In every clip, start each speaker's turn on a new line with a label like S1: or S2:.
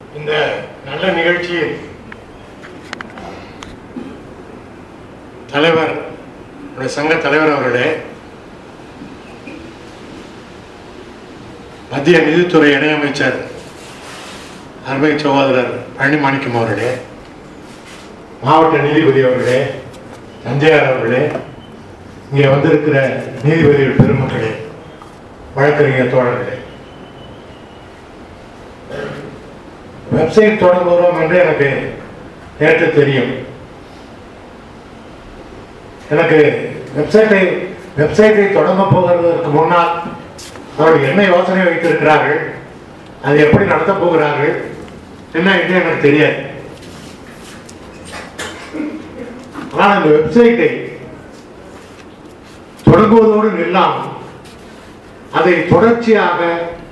S1: இந்த நல்ல நிகழ்ச்சியில் தலைவர் நம்முடைய சங்க தலைவர் அவர்களே மத்திய நிதித்துறை இணையமைச்சர் அருமை சகோதரர் பழனிமாணிக்கம் அவர்களே மாவட்ட நீதிபதி அவர்களே தஞ்சையார் அவர்களே இங்கே வந்திருக்கிற நீதிபதிகள் பெருமக்களே வழக்கறிஞர் தோழர்களே வெப்சைட் தொடங்குகிறோம் என்று எனக்கு நேற்று தெரியும் எனக்கு வெப்சைட்டை வெப்சைட்டை தொடங்க போகிறதற்கு முன்னால் அவர்கள் என்ன யோசனை வைத்திருக்கிறார்கள் அதை எப்படி நடத்தப் போகிறார்கள் என்ன என்று எனக்கு தெரியாது ஆனால் அந்த வெப்சைட்டை தொடங்குவதோடு நில்லாமல் அதை தொடர்ச்சியாக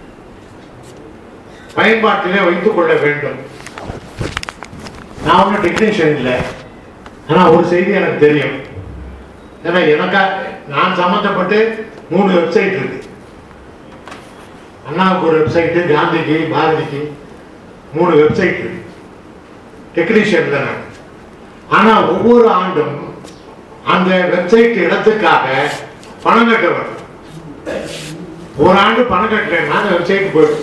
S1: பயன்பாட்டிலே வைத்துக் கொள்ள வேண்டும் நான் ஒன்றும் டெக்னீஷியன் இல்லை ஆனால் ஒரு செய்தி எனக்கு தெரியும் ஏன்னா எனக்கா நான் சம்மந்தப்பட்டு மூணு வெப்சைட் இருக்கு அண்ணாவுக்கு ஒரு வெப்சைட்டு காந்திக்கு பாரதிக்கு மூணு வெப்சைட் இருக்கு டெக்னீஷியன் தான் நான் ஆனால் ஒவ்வொரு ஆண்டும் அந்த வெப்சைட் இடத்துக்காக பணம் கட்ட வேண்டும் ஒரு ஆண்டு பணம் கட்டலைன்னா அந்த வெப்சைட் போயிடும்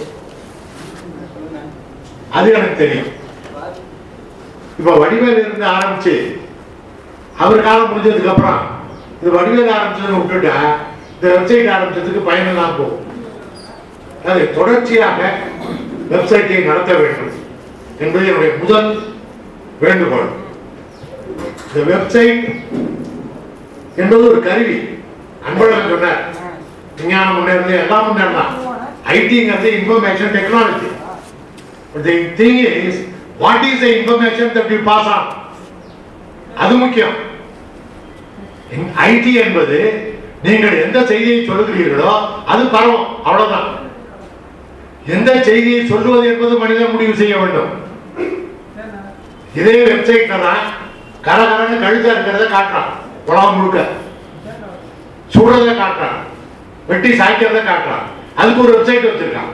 S1: அது எனக்கு தெரியும் இப்ப வடிவேல் இருந்து ஆரம்பிச்சு அவர் காலம் முடிஞ்சதுக்கு அப்புறம் இது வடிவேல் ஆரம்பிச்சதை விட்டுட்டா இந்த வெப்சைட் ஆரம்பிச்சதுக்கு பயனெல்லாம் போகும் அதை தொடர்ச்சியாக வெப்சைட்டை நடத்த வேண்டும் என்பது என்னுடைய முதல் வேண்டுகோள் இந்த வெப்சைட் என்பது ஒரு கருவி அன்பழகன் சொன்னார் விஞ்ஞானம் முன்னேறது எல்லாம் முன்னேறலாம் ஐடிங்கிறது information technology But the thing is, what is the information that we pass on? அது முக்கியம் ஐடி என்பது நீங்கள் எந்த செய்தியை சொல்லுகிறீர்களோ அது பரவும் அவ்வளவுதான் எந்த செய்தியை சொல்லுவது என்பது மனிதன் முடிவு செய்ய வேண்டும் இதே வெப்சைட்ல தான் கரகரன்னு கழுத்தா இருக்கிறத காட்டுறான் உலகம் முழுக்க சுடுறத காட்டுறான் வெட்டி சாய்க்கிறத காட்டுறான் அதுக்கு ஒரு வெப்சைட் வச்சிருக்கான்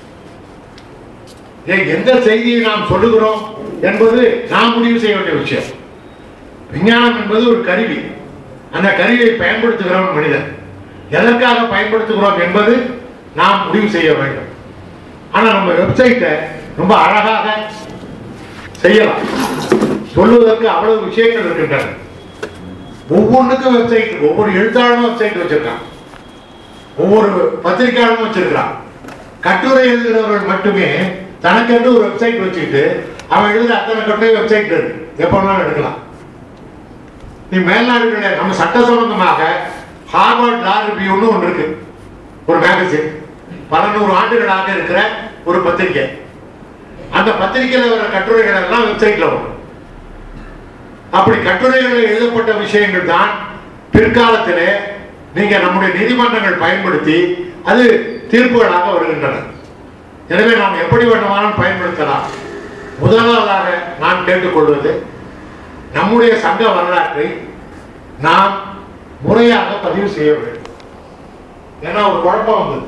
S1: ஏன் எந்த செய்தியை நாம் சொல்லுகிறோம் என்பது நாம் முடிவு செய்ய வேண்டிய விஷயம் விஞ்ஞானம் என்பது ஒரு கருவி அந்த கருவியை பயன்படுத்துகிறவன் மனிதன் எதற்காக பயன்படுத்துகிறோம் என்பது நாம் முடிவு செய்ய வேண்டும் ஆனா நம்ம வெப்சைட்டை ரொம்ப அழகாக செய்யலாம் சொல்வதற்கு அவ்வளவு விஷயங்கள் இருக்கின்றன ஒவ்வொன்றுக்கும் வெப்சைட் ஒவ்வொரு எழுத்தாளனும் வெப்சைட் வச்சிருக்கான் ஒவ்வொரு பத்திரிகையாளனும் வச்சிருக்கான் கட்டுரை எழுதுகிறவர்கள் மட்டுமே தனக்கென்று ஒரு வெப்சைட் வச்சுக்கிட்டு அவன் எழுதுற அத்தனை கட்டுரை வெப்சைட் இருக்கு எப்ப வேணாலும் எடுக்கலாம் நீ மேல்நாடுகளில் நம்ம சட்ட சம்பந்தமாக ஹார்வர்ட் லா ரிவ்யூன்னு ஒன்று இருக்கு ஒரு மேகசின் பல நூறு ஆண்டுகளாக இருக்கிற ஒரு பத்திரிகை அந்த பத்திரிகையில் வர கட்டுரைகள் எல்லாம் வெப்சைட்ல வரும் அப்படி கட்டுரைகளில் எழுதப்பட்ட விஷயங்கள் தான் பிற்காலத்திலே நீங்க நம்முடைய நீதிமன்றங்கள் பயன்படுத்தி அது தீர்ப்புகளாக வருகின்றன எனவே நாம் எப்படி வேண்டுமானாலும் பயன்படுத்தலாம் முதலாவதாக நான் கேட்டுக்கொள்வது நம்முடைய சங்க வரலாற்றை நாம் முறையாக பதிவு செய்ய வேண்டும் ஏன்னா ஒரு குழப்பம் வந்தது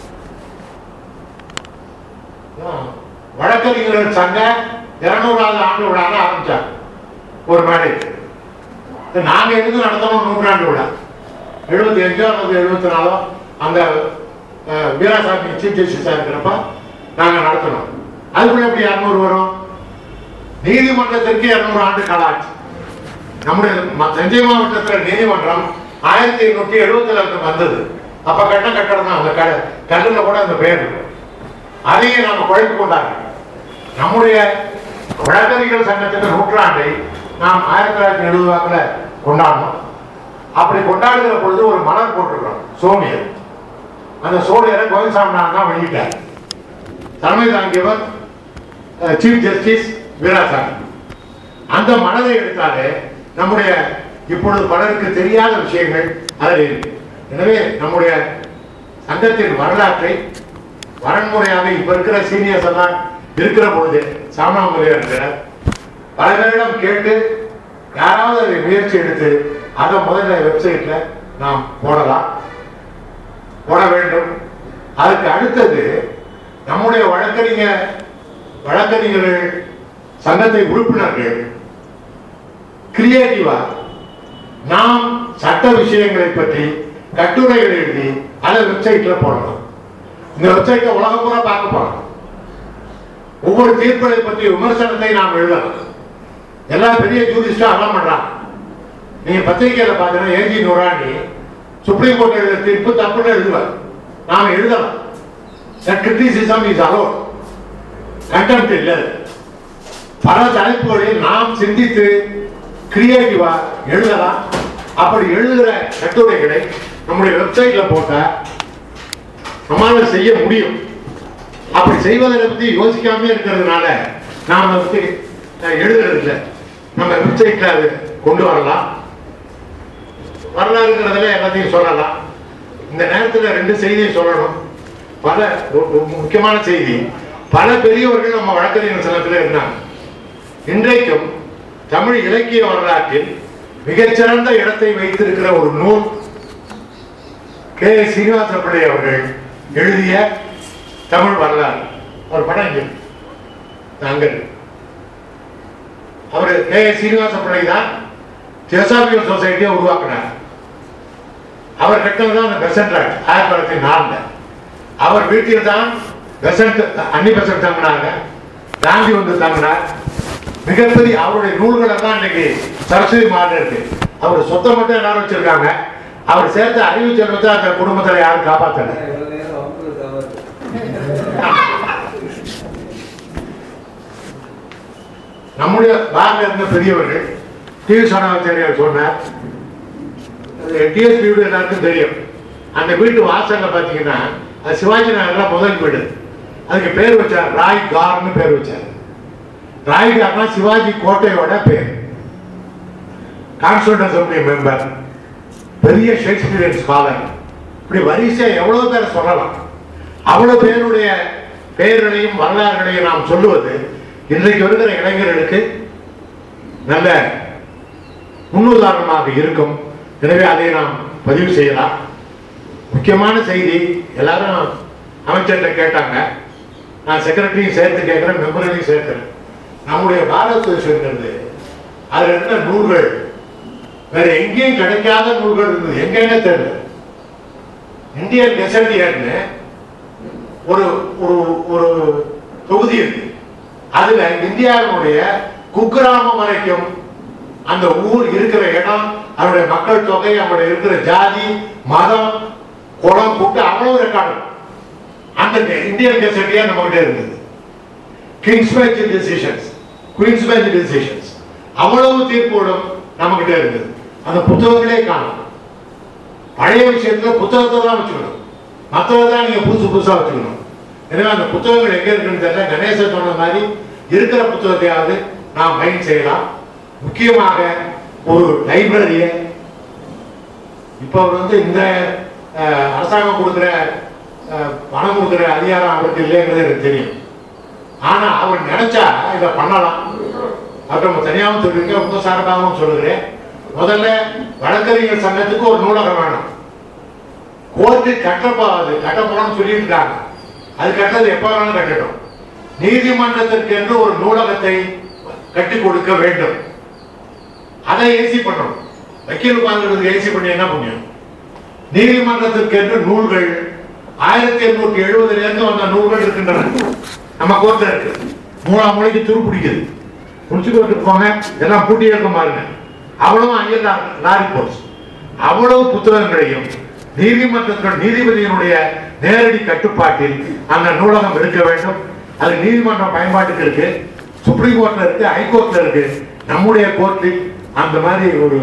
S1: ஆ, வழக்கறிஞர்கள் சங்க இருநூறாவது ஆண்டு விழான்னு ஆரம்பிச்சாங்க ஒரு மேடை நாங்க எதுக்கு நடத்தணும் நூற்றாண்டு விழா எழுபத்தி அஞ்சோ அல்லது எழுபத்தி நாலோ அந்த அஹ், வீராசாமி சீஃப் ஜஸ்டிஸா இருக்கிறப்ப நாங்க நடத்தணும் அதுக்குள்ள எப்படி இரநூறு வரும் நீதிமன்றத்திற்கு இருநூறு ஆண்டு காலம் ஆச்சு நம்முடைய ம- தஞ்சை மாவட்டத்தில் நீதிமன்றம் ஆயிரத்தி எண்ணூத்தி எழுபத்துல இருந்து வந்தது அப்ப கட்ட கட்டடம் தான் அந்த க- கல்லுல கூட அந்த பேர் இருக்கும் அதையே நாம குழைத்து கொண்டாங்க நம்முடைய வழக்கறிஞர்கள் சங்கத்தின் நூற்றாண்டை நாம் ஆயிரத்தி தொள்ளாயிரத்தி எழுபது வாக்குல கொண்டாடணும் அப்படி கொண்டாடுகிற பொழுது ஒரு மலர் போட்டிருக்கிறோம் சோனியர் அந்த சோனியரை கோவிந்தசாமி தான் வெளியிட்டார் தலைமை தாங்கியவர் சீஃப் ஜஸ்டிஸ் வீராசாமி அந்த மனதை எடுத்தாலே நம்முடைய இப்பொழுது பலருக்கு தெரியாத விஷயங்கள் அதில் இருக்கு எனவே நம்முடைய சங்கத்தின் வரலாற்றை வரன்முறையாக இப்ப இருக்கிற சீனியர்ஸ் எல்லாம் இருக்கிற பொழுது சாமாமுறையா இருக்கிறார் பல பேரிடம் கேட்டு யாராவது அதை முயற்சி எடுத்து அதை முதல்ல வெப்சைட்ல நாம் போடலாம் போட வேண்டும் அதுக்கு அடுத்தது நம்முடைய வழக்கறிஞர் வழக்கறிஞர்கள் சங்கத்தை உறுப்பினர்கள் கிரியேட்டிவா நாம் சட்ட விஷயங்களை பற்றி கட்டுரைகள் எழுதி அதை வெப்சைட்ல போடலாம் இந்த வெப்சைட்ல உலகம் பூரா பார்க்க போறோம் ஒவ்வொரு தீர்ப்புகளை பற்றிய விமர்சனத்தை நாம் எழுதலாம் எல்லா பெரிய ஜூரிஸ்டும் அதான் பண்றாங்க நீங்க பத்திரிகையில பாத்தீங்கன்னா ஏஜி நூராணி சுப்ரீம் கோர்ட் எழுத தீர்ப்பு தப்புன்னு எழுதுவார் நாம எழுதலாம் கிரிட்டிசிசம் இஸ் அலோட் கண்டெம்ட் இல்லை பல தலைப்புகளில் நாம் சிந்தித்து கிரியேட்டிவா எழுதலாம் அப்படி எழுதுகிற கட்டுரைகளை நம்முடைய வெப்சைட்ல போட்டா நம்மால செய்ய முடியும் அப்படி செய்வதை பத்தி யோசிக்காம இருக்கிறதுனால நாம அதை பத்தி அஹ், எழுதுறது இல்லை நம்ம வெப்சைட்ல அது கொண்டு வரலாம் வரலாறுங்கிறதுல எல்லாத்தையும் சொல்லலாம் இந்த நேரத்துல ரெண்டு செய்தியை சொல்லணும் பல ஒரு- ஒரு முக்கியமான செய்தி பல பெரியவர்கள் நம்ம வழக்கறிஞர் சங்கத்தில் இருந்தாங்க இன்றைக்கும் தமிழ் இலக்கிய வரலாற்றில் மிகச்சிறந்த இடத்தை வைத்திருக்கிற ஒரு நூல் கே சீனிவாச பிள்ளை அவர்கள் எழுதிய தமிழ் வரலாறு அவர் படம் இங்க இருக்கு. அங்க இருக்கு. அவர் கே சீனிவாச பிள்ளை தான் தியோசாபியல் சொசைட்டியை உருவாக்கினார் அவர் கட்டினது தான் அந்த பெசன்ட் ஆக்ட் ஆயிரத்தி தொள்ளாயிரத்தி நாலுல அவர் வீட்டில் தான் பெசன்ட் அன்னி பெசன்ட் தங்கினாங்க காந்தி வந்து தங்கினார் மிகப்பெரிய அவருடைய நூல்களை தான் இன்னைக்கு சரஸ்வதி மாநில இருக்கு அவர் சொத்தை மட்டும் எல்லாரும் வச்சிருக்காங்க அவர் சேர்த்த அறிவு செல்வத்தை அந்த குடும்பத்துல யாரும் காப்பாத்தல நம்முடைய பார்ல இருந்த பெரியவர்கள் டிவி சோனாச்சாரியார் சொன்னார் டிஎஸ்பி வீடு எல்லாருக்கும் தெரியும் அந்த வீட்டு வாசல்ல பாத்தீங்கன்னா அது சிவாஜி நகர்ல முதல் வீடு அதுக்கு பேர் வச்சார் ராய் கார்னு பேர் வச்சார் ராய் கார்னா சிவாஜி கோட்டையோட பேர் கான்ஸ்டியூண்ட் அசம்பிளி மெம்பர் பெரிய ஷேக்ஸ்பியரின் ஸ்காலர் இப்படி வரிசையா எவ்வளவு பேரை சொல்லலாம் அவ்வளவு பேருடைய பெயர்களையும் வரலாறுகளையும் நாம் சொல்லுவது இன்றைக்கு வருகிற இளைஞர்களுக்கு நல்ல முன்னுதாரணமாக இருக்கும் எனவே அதை நாம் பதிவு செய்யலாம் முக்கியமான செய்தி எல்லாரும் அமைச்சர்கிட்ட கேட்டாங்க நான் செக்ரட்டரியும் சேர்த்து கேட்கிறேன் மெம்பர்களையும் சேர்க்கிறேன் நம்முடைய பாரத் தேசங்கிறது அதுல இருந்த நூல்கள் வேற எங்கேயும் கிடைக்காத நூல்கள் இருந்தது எங்கன்னு தெரியல இந்தியன் கெசட்டியர்னு ஒரு ஒரு ஒரு தொகுதி இருக்கு அதுல இந்தியாவினுடைய குக்கிராமம் வரைக்கும் அந்த ஊர் இருக்கிற இடம் அவருடைய மக்கள் தொகை அவருடைய இருக்கிற ஜாதி மதம் குளம் கூட்டு அவ்வளவு ரெக்கார்டு அந்த இந்தியன் கெசட்டியா நம்ம கிட்ட இருந்தது king's bench decisions queen's bench decisions அவ்வளவு தீர்ப்புகளும் நம்ம கிட்ட இருந்தது அந்த புத்தகங்களே காணும் பழைய விஷயத்துல புத்தகத்தை தான் வச்சுக்கணும் மற்றதை தான் நீங்க புதுசு புதுசா வச்சுக்கணும் எனவே அந்த புத்தகங்கள் எங்க இருக்குன்னு தெரியல கணேசன் சொன்ன மாதிரி இருக்கிற புத்தகத்தையாவது நாம் பயன் செய்யலாம் முக்கியமாக ஒரு லைப்ரரியை இப்போ அவர் வந்து இந்த அஹ், அரசாங்கம் கொடுக்குற அஹ், பணம் கொடுக்குற அதிகாரம் அவருக்கு இல்லைங்கிறது எனக்கு தெரியும் ஆனா அவர் நினைச்சா இதை பண்ணலாம் அவர் நம்ம தனியாகவும் சொல்லிருக்கேன் உங்க சார்பாகவும் சொல்லுகிறேன் முதல்ல வழக்கறிஞர் சங்கத்துக்கு ஒரு நூலகம் வேணும் கோர்ட்டு கட்டப்போகாது கட்டப்போறோம்னு சொல்லிட்டு இருக்காங்க அது கட்டது எப்ப வேணாலும் கட்டட்டும் நீதிமன்றத்திற்கு என்று ஒரு நூலகத்தை கட்டி கொடுக்க வேண்டும் அதை ஏசி பண்ணணும் வக்கீல் உட்கார்ந்து ஏசி பண்ணி என்ன புண்ணியம் நீதிமன்றத்திற்கு என்று நூல்கள் ஆயிரத்தி எண்ணூற்றி எழுபதுல இருந்து வந்த நூல்கள் இருக்கின்றன நம்ம கோர்ட்ல இருக்கு மூணாம் மொழிக்கு துரு பிடிக்குது முடிச்சு கோர்ட்டுக்கு போங்க எல்லாம் பூட்டி இருக்க பாருங்க அவ்வளவு அங்கே லாரி போர்ஸ் அவ்வளவு புத்தகங்களையும் நீதிமன்றத்தில் நீதிபதியினுடைய நேரடி கட்டுப்பாட்டில் அந்த நூலகம் இருக்க வேண்டும் அது நீதிமன்ற பயன்பாட்டுக்கு இருக்கு சுப்ரீம் கோர்ட்ல இருக்கு ஹைகோர்ட்ல இருக்கு நம்முடைய கோர்ட்டில் அந்த மாதிரி ஒரு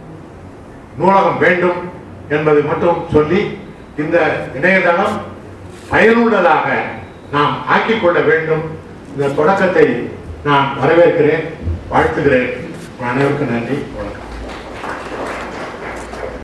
S1: நூலகம் வேண்டும் என்பதை மட்டும் சொல்லி இந்த இணையதளம் பயனுள்ளதாக நாம் ஆக்கிக் கொள்ள வேண்டும் இந்த தொடக்கத்தை நான் வரவேற்கிறேன் வாழ்த்துகிறேன் அனைவருக்கும் நன்றி வணக்கம்